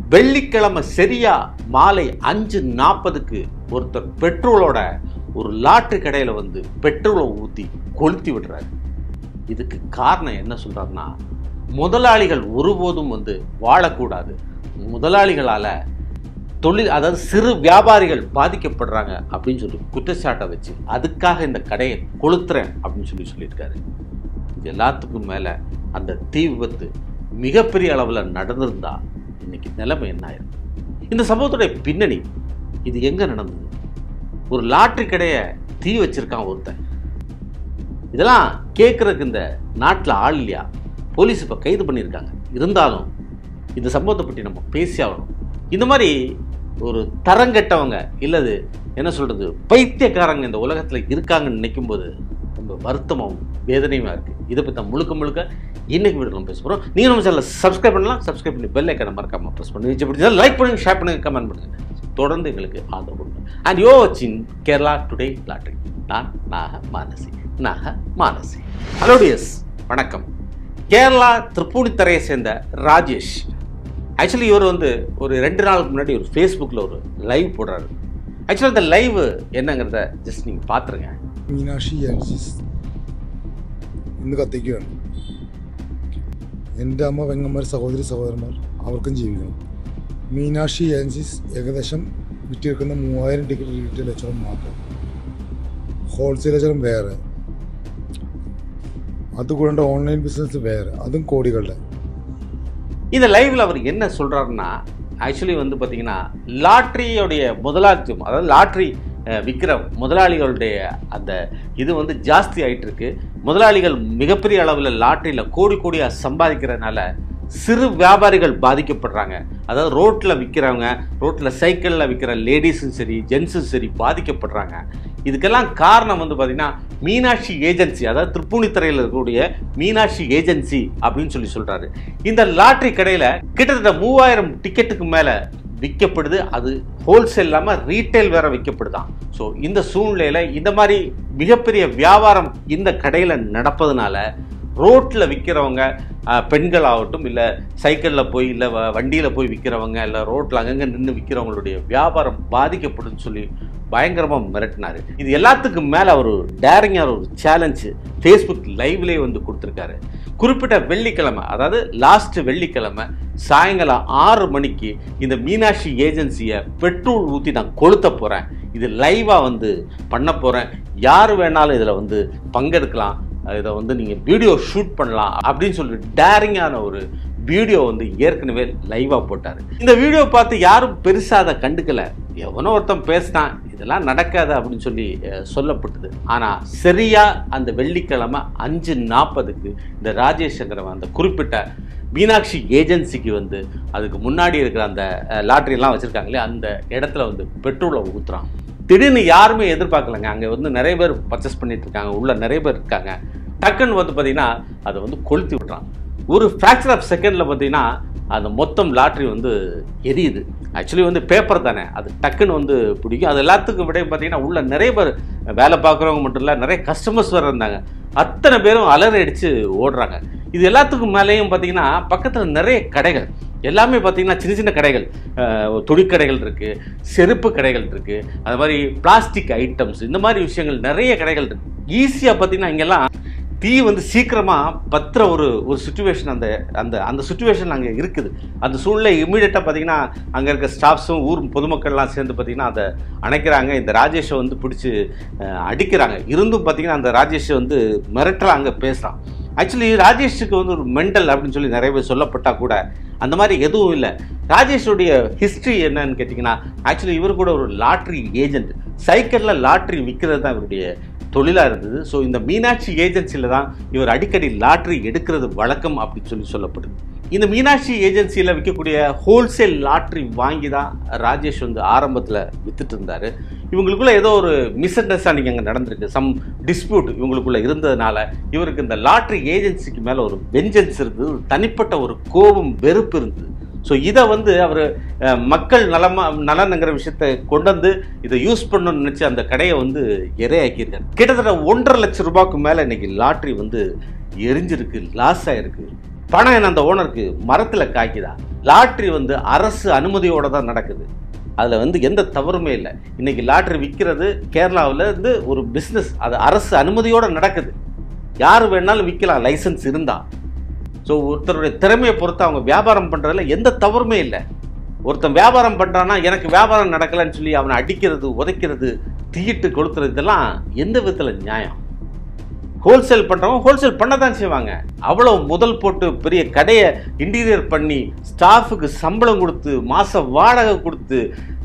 வெள்ளிக்கிழமை சரியா மாலை அஞ்சு நாற்பதுக்கு ஒருத்தர் பெட்ரோலோட ஒரு லாட்டரி கடையில் வந்து பெட்ரோலை ஊற்றி கொளுத்தி விடுறாரு இதுக்கு காரணம் என்ன சொல்றாருன்னா முதலாளிகள் ஒருபோதும் வந்து வாழக்கூடாது முதலாளிகளால் தொழில் அதாவது சிறு வியாபாரிகள் பாதிக்கப்படுறாங்க அப்படின்னு சொல்லி குற்றச்சாட்டை வச்சு அதுக்காக இந்த கடையை கொளுத்துறேன் அப்படின்னு சொல்லி சொல்லியிருக்காரு இது எல்லாத்துக்கும் மேலே அந்த தீ விபத்து மிகப்பெரிய அளவில் நடந்திருந்தா இன்னைக்கு நிலைமை என்ன ஆயிருக்கும் இந்த சம்பவத்துடைய பின்னணி இது எங்கே நடந்தது ஒரு லாட்டரி கடையை தீ வச்சிருக்கான் ஒருத்தன் இதெல்லாம் கேட்குறதுக்கு இந்த நாட்டில் ஆள் இல்லையா போலீஸ் இப்போ கைது பண்ணியிருக்காங்க இருந்தாலும் இந்த சம்பவத்தை பற்றி நம்ம பேசி ஆகணும் இந்த மாதிரி ஒரு தரங்கெட்டவங்க இல்லது என்ன சொல்கிறது பைத்தியக்காரங்க இந்த உலகத்தில் இருக்காங்கன்னு நினைக்கும் போது ரொம்ப வருத்தமாகவும் வேதனையுமா இருக்குது இதை பற்றி தான் முழுக்க முழுக்க இன்னைக்கு வீடியோ நம்ம பேச போகிறோம் நீங்கள் நம்ம சேனலில் சப்ஸ்கிரைப் பண்ணலாம் சப்ஸ்கிரைப் பண்ணி பெல் ஐக்கனை மறக்காம ப்ரெஸ் பண்ணி வச்சு பிடிச்சா லைக் பண்ணுங்க ஷேர் பண்ணுங்க கமெண்ட் பண்ணுங்க தொடர்ந்து எங்களுக்கு ஆதரவு கொடுங்க and you watching Kerala today lottery நான் நாக மானசி நாக மானசி ஹலோ டியஸ் வணக்கம் கேரளா திருப்பூணித்தரையை சேர்ந்த ராஜேஷ் ஆக்சுவலி இவர் வந்து ஒரு ரெண்டு நாளுக்கு முன்னாடி ஒரு ஃபேஸ்புக்கில் ஒரு லைவ் போடுறாரு ஆக்சுவலி அந்த லைவ் என்னங்கிறத ஜஸ்ட் நீங்கள் பார்த்துருங்க മീനാക്ഷി ആൻസിസ് ഇന്ന് കത്തിക്കുകയാണ് എൻ്റെ അമ്മ പെങ്ങന്മാർ സഹോദരി സഹോദരന്മാർ അവർക്കും ജീവിക്കണം മീനാക്ഷി ആൻസിസ് ഏകദേശം വിറ്റിരിക്കുന്ന മൂവായിരം ടിക്കറ്റ് റീറ്റെയിൽ കച്ചവടം മാത്രം ഹോൾസെയിൽ കച്ചവടം വേറെ അതുകൂടാണ്ട് ഓൺലൈൻ ബിസിനസ് വേറെ അതും കോടികളുടെ இந்த லைவில் அவர் என்ன சொல்கிறாருன்னா ஆக்சுவலி வந்து பார்த்தீங்கன்னா லாட்ரியோடைய முதலாளித்துவம் அதாவது லாட்ரி அஹ், விற்கிற முதலாளிகளுடைய அந்த இது வந்து ஜாஸ்தி ஆயிட்டு இருக்கு முதலாளிகள் மிகப்பெரிய அளவில் லாட்ரியில் கோடி கோடியாக சம்பாதிக்கிறதுனால சிறு வியாபாரிகள் பாதிக்கப்படுறாங்க அதாவது ரோட்டில் விற்கிறவங்க ரோட்டில் சைக்கிளில் விற்கிற லேடிஸும் சரி ஜென்ஸும் சரி பாதிக்கப்படுறாங்க இதுக்கெல்லாம் காரணம் வந்து பார்த்தீங்கன்னா மீனாட்சி ஏஜென்சி அதாவது திருப்பூணித்துறையில் இருக்கக்கூடிய மீனாட்சி ஏஜென்சி அப்படின்னு சொல்லி சொல்கிறாரு இந்த லாட்ரி கடையில் கிட்டத்தட்ட மூவாயிரம் டிக்கெட்டுக்கு மேலே விற்கப்படுது அது ஹோல்சேல் இல்லாமல் ரீட்டைல் வேற விற்கப்படுதான் ஸோ இந்த சூழ்நிலையில் இந்த மாதிரி மிகப்பெரிய வியாபாரம் இந்த கடையில் நடப்பதனால ரோட்டில் விற்கிறவங்க பெண்கள் ஆகட்டும் இல்லை சைக்கிளில் போய் இல்லை வண்டியில் போய் விற்கிறவங்க இல்லை ரோட்டில் அங்கங்கே நின்று விற்கிறவங்களுடைய வியாபாரம் பாதிக்கப்படும் சொல்லி பயங்கரமாக மிரட்டினார் இது எல்லாத்துக்கும் மேலே அவர் டேரிங்காக ஒரு சேலஞ்சு ஃபேஸ்புக் லைவ்லேயே வந்து கொடுத்துருக்காரு குறிப்பிட்ட வெள்ளிக்கிழமை அதாவது லாஸ்ட் வெள்ளிக்கிழமை சாயங்காலம் ஆறு மணிக்கு இந்த மீனாட்சி ஏஜென்சியை பெட்ரோல் ஊற்றி நான் கொளுத்த போகிறேன் இது லைவாக வந்து பண்ண போகிறேன் யார் வேணாலும் இதில் வந்து பங்கெடுக்கலாம் இதை வந்து நீங்கள் வீடியோ ஷூட் பண்ணலாம் அப்படின்னு சொல்லி டேரிங்கான ஒரு வீடியோ வந்து ஏற்கனவே லைவாக போட்டார் இந்த வீடியோ பார்த்து யாரும் பெருசாக அதை கண்டுக்கல எவனோ ஒருத்தன் பேசினான் இதெல்லாம் நடக்காது அப்படின்னு சொல்லி அஹ், சொல்லப்பட்டது ஆனால் சரியாக அந்த வெள்ளிக்கிழமை அஞ்சு நாற்பதுக்கு இந்த ராஜேஷ்ங்கிறவன் அந்த குறிப்பிட்ட மீனாட்சி ஏஜென்சிக்கு வந்து அதுக்கு முன்னாடி இருக்கிற அந்த அஹ், லாட்டரியெல்லாம் வச்சுருக்காங்களே அந்த இடத்துல வந்து பெட்ரோலை ஊற்றுறான் திடீர்னு யாருமே எதிர்பார்க்கலங்க அங்கே வந்து நிறைய பேர் பர்ச்சேஸ் பண்ணிட்டு இருக்காங்க உள்ள நிறைய பேர் இருக்காங்க டக்குன்னு வந்து பார்த்தீங்கன்னா அதை வந்து கொளுத்தி விட்றான் ஒரு ஃப்ராக்சர் ஆஃப் செகண்டில் பார்த்தீங்கன்னா அந்த மொத்தம் லாட்ரி வந்து எரியுது ஆக்சுவலி வந்து பேப்பர் தானே அது டக்குன்னு வந்து பிடிக்கும் அது எல்லாத்துக்கும் விட பார்த்தீங்கன்னா உள்ள நிறைய பேர் வேலை பார்க்குறவங்க மட்டும் இல்லை நிறைய கஸ்டமர்ஸ் வேறு இருந்தாங்க அத்தனை பேரும் அலறி அடித்து ஓடுறாங்க இது எல்லாத்துக்கும் மேலேயும் பார்த்தீங்கன்னா பக்கத்தில் நிறைய கடைகள் எல்லாமே பார்த்தீங்கன்னா சின்ன சின்ன கடைகள் அஹ், துணிக்கடைகள் இருக்குது செருப்பு கடைகள் இருக்குது அது மாதிரி பிளாஸ்டிக் ஐட்டம்ஸ் இந்த மாதிரி விஷயங்கள் நிறைய கடைகள் இருக்குது ஈஸியாக பார்த்தீங்கன்னா இங்கெல்லாம் தீ வந்து சீக்கிரமாக பத்துற ஒரு ஒரு சுச்சுவேஷன் அந்த அந்த அந்த சுச்சுவேஷன் அங்கே இருக்குது அந்த சூழ்நிலை இமீடியட்டாக பார்த்தீங்கன்னா அங்கே இருக்க ஸ்டாஃப்ஸும் ஊர் பொதுமக்கள்லாம் சேர்ந்து பார்த்தீங்கன்னா அதை அணைக்கிறாங்க இந்த ராஜேஷை வந்து பிடிச்சி அஹ், அடிக்கிறாங்க இருந்தும் பார்த்தீங்கன்னா அந்த ராஜேஷை வந்து மிரட்டலாங்க பேசுகிறான் ஆக்சுவலி ராஜேஷுக்கு வந்து ஒரு மெண்டல் அப்படின்னு சொல்லி நிறைய பேர் சொல்லப்பட்டா கூட அந்த மாதிரி எதுவும் இல்லை ராஜேஷுடைய ஹிஸ்ட்ரி என்னன்னு கேட்டிங்கன்னா ஆக்சுவலி இவர் கூட ஒரு லாட்ரி ஏஜென்ட் சைக்கிளில் லாட்ரி விற்கிறது தான் இவருடைய தொழிலாக இருந்தது ஸோ இந்த மீனாட்சி ஏஜென்சியில் தான் இவர் அடிக்கடி லாட்ரி எடுக்கிறது வழக்கம் அப்படின்னு சொல்லி சொல்லப்படுது இந்த மீனாட்சி ஏஜென்சியில் விற்கக்கூடிய ஹோல்சேல் லாட்ரி வாங்கி தான் ராஜேஷ் வந்து ஆரம்பத்தில் வித்துட்டு இருந்தார் இவங்களுக்குள்ள ஏதோ ஒரு மிஸ் அண்டர்ஸ்டாண்டிங் அங்கே நடந்திருக்கு சம் டிஸ்பியூட் இவங்களுக்குள்ள இருந்ததுனால இவருக்கு இந்த லாட்ரி ஏஜென்சிக்கு மேலே ஒரு வெஞ்சன்ஸ் இருந்தது ஒரு தனிப்பட்ட ஒரு கோபம் வெறுப்பு இருந்தது ஸோ இதை வந்து அவர் மக்கள் நலமா நலனுங்கிற விஷயத்தை கொண்டு வந்து இதை யூஸ் பண்ணணும்னு நினச்சி அந்த கடையை வந்து இரையாக்கியிருக்காரு கிட்டத்தட்ட ஒன்றரை லட்சம் ரூபாய்க்கு மேலே இன்னைக்கு லாட்ரி வந்து எரிஞ்சிருக்கு லாஸ் ஆயிருக்கு பணம் என்ன அந்த ஓனருக்கு மரத்தில் காய்க்குதா லாட்ரி வந்து அரசு அனுமதியோட தான் நடக்குது அதில் வந்து எந்த தவறுமே இல்லை இன்னைக்கு லாட்ரி விற்கிறது கேரளாவில் இருந்து ஒரு பிஸ்னஸ் அது அரசு அனுமதியோட நடக்குது யார் வேணாலும் விற்கலாம் லைசன்ஸ் இருந்தா ஸோ ஒருத்தருடைய திறமையை பொறுத்து அவங்க வியாபாரம் பண்ணுறதுல எந்த தவறுமே இல்லை ஒருத்தன் வியாபாரம் பண்ணுறான்னா எனக்கு வியாபாரம் நடக்கலைன்னு சொல்லி அவனை அடிக்கிறது உதைக்கிறது தீயிட்டு கொளுத்துறது இதெல்லாம் எந்த விதத்தில் நியாயம் ஹோல்சேல் பண்ணுறவங்க ஹோல்சேல் பண்ண தான் செய்வாங்க அவ்வளோ முதல் போட்டு பெரிய கடையை இன்டீரியர் பண்ணி ஸ்டாஃபுக்கு சம்பளம் கொடுத்து மாத வாடகை கொடுத்து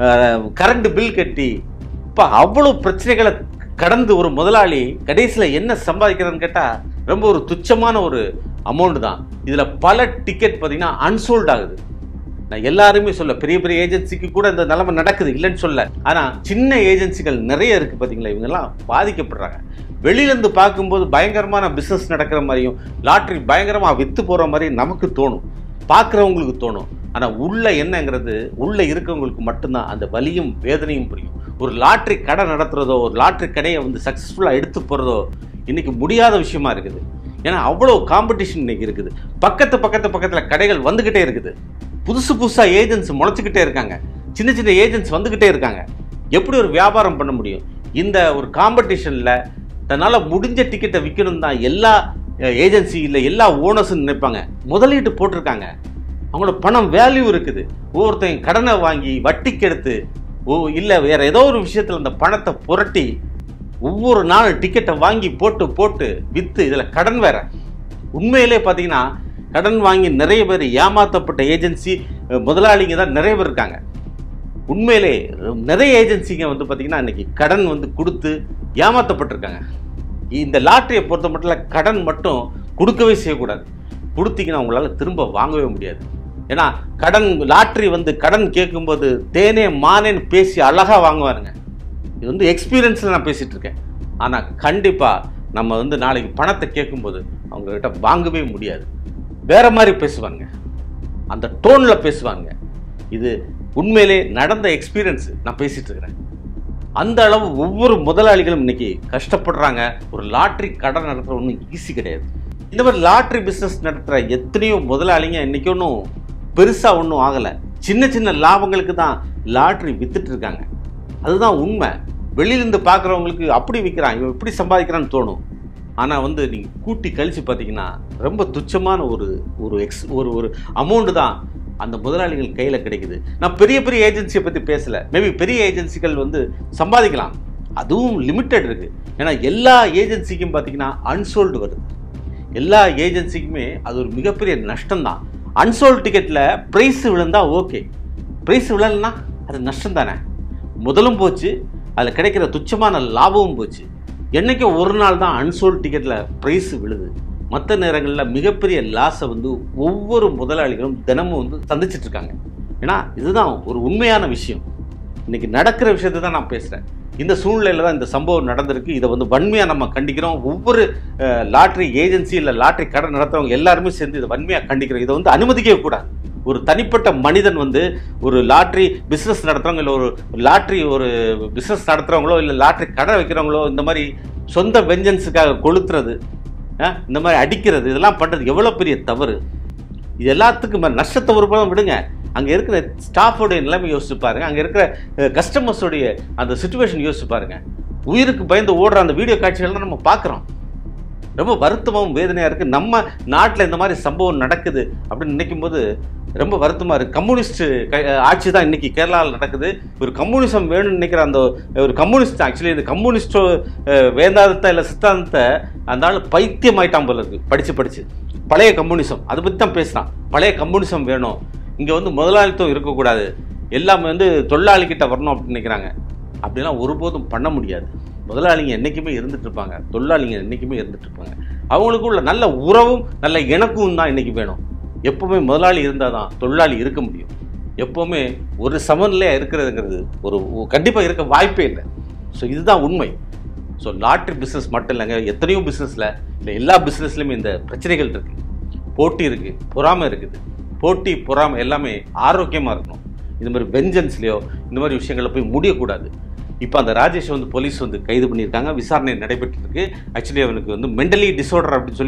கரண்ட் பில் கட்டி இப்போ அவ்வளோ பிரச்சனைகளை கடந்து ஒரு முதலாளி கடைசியில் என்ன சம்பாதிக்கிறான்னு கேட்டால் ரொம்ப ஒரு துச்சமான ஒரு அமௌண்ட் தான் இதில் பல டிக்கெட் பார்த்தீங்கன்னா அன்சோல்ட் ஆகுது நான் எல்லாருமே சொல்ல பெரிய பெரிய ஏஜென்சிக்கு கூட இந்த நிலைமை நடக்குது இல்லைன்னு சொல்ல ஆனால் சின்ன ஏஜென்சிகள் நிறைய இருக்குது பார்த்தீங்களா இவங்கெல்லாம் பாதிக்கப்படுறாங்க வெளியிலேருந்து பார்க்கும்போது பயங்கரமான பிஸ்னஸ் நடக்கிற மாதிரியும் லாட்ரி பயங்கரமாக விற்று போகிற மாதிரி நமக்கு தோணும் பார்க்குறவங்களுக்கு தோணும் ஆனால் உள்ள என்னங்கிறது உள்ள இருக்கவங்களுக்கு மட்டும்தான் அந்த வலியும் வேதனையும் புரியும் ஒரு லாட்ரி கடை நடத்துறதோ ஒரு லாட்ரி கடையை வந்து சக்ஸஸ்ஃபுல்லாக எடுத்து போகிறதோ இன்னைக்கு முடியாத விஷயமா இருக்குது ஏன்னா அவ்வளோ காம்படிஷன் இன்னைக்கு இருக்குது பக்கத்து பக்கத்து பக்கத்தில் கடைகள் வந்துக்கிட்டே இருக்குது புதுசு புதுசாக ஏஜென்ட்ஸ் முளைச்சிக்கிட்டே இருக்காங்க சின்ன சின்ன ஏஜென்ட்ஸ் வந்துக்கிட்டே இருக்காங்க எப்படி ஒரு வியாபாரம் பண்ண முடியும் இந்த ஒரு காம்படிஷனில் தன்னால் முடிஞ்ச டிக்கெட்டை விற்கணும் தான் எல்லா ஏஜென்சி இல்லை எல்லா ஓனர்ஸும் நினைப்பாங்க முதலீட்டு போட்டிருக்காங்க அவங்களோட பணம் வேல்யூ இருக்குது ஒவ்வொருத்தன் கடனை வாங்கி வட்டிக்கு எடுத்து ஓ இல்லை வேற ஏதோ ஒரு விஷயத்தில் அந்த பணத்தை புரட்டி ஒவ்வொரு நாளும் டிக்கெட்டை வாங்கி போட்டு போட்டு விற்று இதில் கடன் வேற உண்மையிலே பார்த்தீங்கன்னா கடன் வாங்கி நிறைய பேர் ஏமாற்றப்பட்ட ஏஜென்சி முதலாளிங்க தான் நிறைய பேர் இருக்காங்க உண்மையிலே நிறைய ஏஜென்சிங்க வந்து பார்த்தீங்கன்னா இன்னைக்கு கடன் வந்து கொடுத்து ஏமாற்றப்பட்டிருக்காங்க இந்த லாட்டரியை பொறுத்த மட்டும் கடன் மட்டும் கொடுக்கவே செய்யக்கூடாது கொடுத்தீங்கன்னா உங்களால் திரும்ப வாங்கவே முடியாது ஏன்னா கடன் லாட்ரி வந்து கடன் கேட்கும்போது தேனே மானேன்னு பேசி அழகாக வாங்குவாருங்க இது வந்து எக்ஸ்பீரியன்ஸில் நான் பேசிகிட்டு இருக்கேன் ஆனால் கண்டிப்பாக நம்ம வந்து நாளைக்கு பணத்தை கேட்கும்போது அவங்கக்கிட்ட வாங்கவே முடியாது வேற மாதிரி பேசுவாங்க அந்த டோனில் பேசுவாங்க இது உண்மையிலே நடந்த எக்ஸ்பீரியன்ஸ் நான் பேசிட்டு இருக்கிறேன் அந்த அளவு ஒவ்வொரு முதலாளிகளும் இன்னைக்கு கஷ்டப்படுறாங்க ஒரு லாட்ரி கடை நடத்துற ஒன்றும் ஈஸி கிடையாது இந்த மாதிரி லாட்ரி பிஸ்னஸ் நடத்துகிற எத்தனையோ முதலாளிங்க இன்னைக்கு ஒன்றும் பெருசாக ஒன்றும் ஆகலை சின்ன சின்ன லாபங்களுக்கு தான் லாட்ரி வித்துட்டு இருக்காங்க அதுதான் உண்மை வெளியிலேருந்து பார்க்குறவங்களுக்கு அப்படி விற்கிறான் இவன் இப்படி சம்பாதிக்கிறான்னு தோணும் ஆனால் வந்து நீங்கள் கூட்டி கழித்து பார்த்தீங்கன்னா ரொம்ப துச்சமான ஒரு ஒரு எக்ஸ் ஒரு ஒரு அமௌண்ட்டு தான் அந்த முதலாளிகள் கையில் கிடைக்குது நான் பெரிய பெரிய ஏஜென்சியை பற்றி பேசலை மேபி பெரிய ஏஜென்சிகள் வந்து சம்பாதிக்கலாம் அதுவும் லிமிட்டட் இருக்குது ஏன்னா எல்லா ஏஜென்சிக்கும் பார்த்தீங்கன்னா அன்சோல்டு வருது எல்லா ஏஜென்சிக்குமே அது ஒரு மிகப்பெரிய நஷ்டம் தான் அன்சோல்டு டிக்கெட்டில் ப்ரைஸ் விழுந்தா ஓகே ப்ரைஸ் விழலைன்னா அது நஷ்டம் தானே முதலும் போச்சு அதில் கிடைக்கிற துச்சமான லாபமும் போச்சு என்றைக்கும் ஒரு நாள் தான் அன்சோல்டு டிக்கெட்டில் ப்ரைஸ் விழுது மற்ற நேரங்களில் மிகப்பெரிய லாஸை வந்து ஒவ்வொரு முதலாளிகளும் தினமும் வந்து சந்திச்சிட்டு இருக்காங்க ஏன்னா இதுதான் ஒரு உண்மையான விஷயம் இன்னைக்கு நடக்கிற விஷயத்தை தான் நான் பேசுகிறேன் இந்த சூழ்நிலையில் தான் இந்த சம்பவம் நடந்திருக்கு இதை வந்து வன்மையாக நம்ம கண்டிக்கிறோம் ஒவ்வொரு லாட்ரி ஏஜென்சி இல்லை லாட்ரி கடை நடத்துறவங்க எல்லாருமே சேர்ந்து இதை வன்மையாக கண்டிக்கிறோம் இதை வந்து அனுமதிக்கவே கூடாது ஒரு தனிப்பட்ட மனிதன் வந்து ஒரு லாட்ரி பிஸ்னஸ் நடத்துகிறவங்க இல்லை ஒரு லாட்ரி ஒரு பிஸ்னஸ் நடத்துகிறவங்களோ இல்லை லாட்ரி கடை வைக்கிறவங்களோ இந்த மாதிரி சொந்த வெஞ்சன்ஸுக்காக கொளுத்துறது அஹ், இந்த மாதிரி அடிக்கிறது இதெல்லாம் பண்ணுறது எவ்வளோ பெரிய தவறு இது எல்லாத்துக்கும் மேல நஷ்டத்தை ஒரு படம் விடுங்க அங்கே இருக்கிற ஸ்டாஃபோடைய நிலைமை யோசிச்சு பாருங்க அங்கே இருக்கிற கஸ்டமர்ஸோடைய அந்த சுச்சுவேஷன் யோசிச்சு பாருங்க உயிருக்கு பயந்து ஓடுற அந்த வீடியோ காட்சிகள்லாம் நம்ம பார்க்குறோம் ரொம்ப வருத்தமாகவும் வேதனையாக இருக்குது நம்ம நாட்டில் இந்த மாதிரி சம்பவம் நடக்குது அப்படின்னு நினைக்கும் போது ரொம்ப வருத்தமாக இருக்குது கம்யூனிஸ்ட் க- ஆட்சி தான் இன்னைக்கு கேரளாவில் நடக்குது ஒரு கம்யூனிசம் வேணும்னு நினைக்கிற அந்த ஒரு கம்யூனிஸ்ட் ஆக்சுவலி இந்த கம்யூனிஸ்டோ அஹ், வேதாந்தத்தை இல்லை சித்தாந்தத்தை அந்த ஆள் பைத்தியம் ஆயிட்டான் போல இருக்கு படித்து படித்து பழைய கம்யூனிசம் அதை பற்றி தான் பேசுகிறான் பழைய கம்யூனிசம் வேணும் இங்கே வந்து முதலாளித்துவம் இருக்கக்கூடாது எல்லாமே வந்து தொழிலாளிகிட்ட வரணும் அப்படின்னு நினைக்கிறாங்க அப்படிலாம் ஒருபோதும் பண்ண முடியாது முதலாளிங்க என்றைக்குமே இருந்துட்டு இருப்பாங்க தொழிலாளிங்க என்றைக்குமே இருந்துட்டு இருப்பாங்க அவங்களுக்குள்ள நல்ல உறவும் நல்ல இணக்கமும் தான் இன்னைக்கு வேணும் எப்பவுமே முதலாளி இருந்தால் தான் தொழிலாளி இருக்க முடியும் எப்பவுமே ஒரு சமநிலையாக இருக்கிறதுங்கிறது ஒரு கண்டிப்பாக இருக்க வாய்ப்பே இல்லை ஸோ இதுதான் உண்மை ஸோ லாட்ரி பிஸ்னஸ் மட்டும் இல்லைங்க எத்தனையோ பிஸ்னஸில் இல்லை எல்லா பிஸ்னஸ்லையுமே இந்த பிரச்சனைகள் இருக்குது போட்டி இருக்குது பொறாமை இருக்குது போட்டி பொறாமை எல்லாமே ஆரோக்கியமாக இருக்கணும் இந்த மாதிரி வெஞ்சன்ஸ்லையோ இந்த மாதிரி விஷயங்களில் போய் முடியக்கூடாது இப்போ அந்த ராஜேஷ் வந்து போலீஸ் வந்து கைது பண்ணியிருக்காங்க விசாரணை நடைபெற்று இருக்கு ஆக்சுவலி அவனுக்கு வந்து மென்டலி டிஸார்டர் அப்படின்னு சொல்லி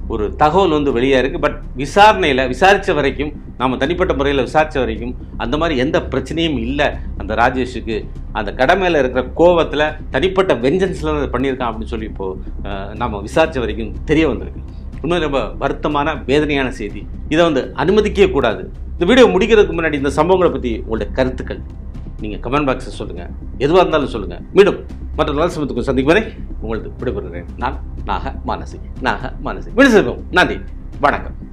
ஒரு தகவல் வந்து வெளியே இருக்குது பட் விசாரணையில் விசாரித்த வரைக்கும் நாம் தனிப்பட்ட முறையில் விசாரித்த வரைக்கும் அந்த மாதிரி எந்த பிரச்சனையும் இல்லை அந்த ராஜேஷுக்கு அந்த கடமையில் இருக்கிற கோவத்தில் தனிப்பட்ட வெஞ்சன்ஸில் அதை பண்ணியிருக்கான் அப்படின்னு சொல்லி இப்போது நாம் விசாரித்த வரைக்கும் தெரிய வந்திருக்கு உண்மையில ரொம்ப வருத்தமான வேதனையான செய்தி இதை வந்து அனுமதிக்கவே கூடாது இந்த வீடியோ முடிக்கிறதுக்கு முன்னாடி இந்த சம்பவங்களை பற்றி உங்களுடைய கருத்துக்கள் நீங்கள் கமெண்ட் பாக்ஸில் சொல்லுங்கள் எதுவாக இருந்தாலும் சொல்லுங்கள் மீண்டும் மற்ற நல்ல சமத்துக்கு சந்திக்கும் வரை உங்களது விடைபெறுகிறேன் நான் நாக மானசி நாக மானசி விடுசெல்வம் நன்றி வணக்கம்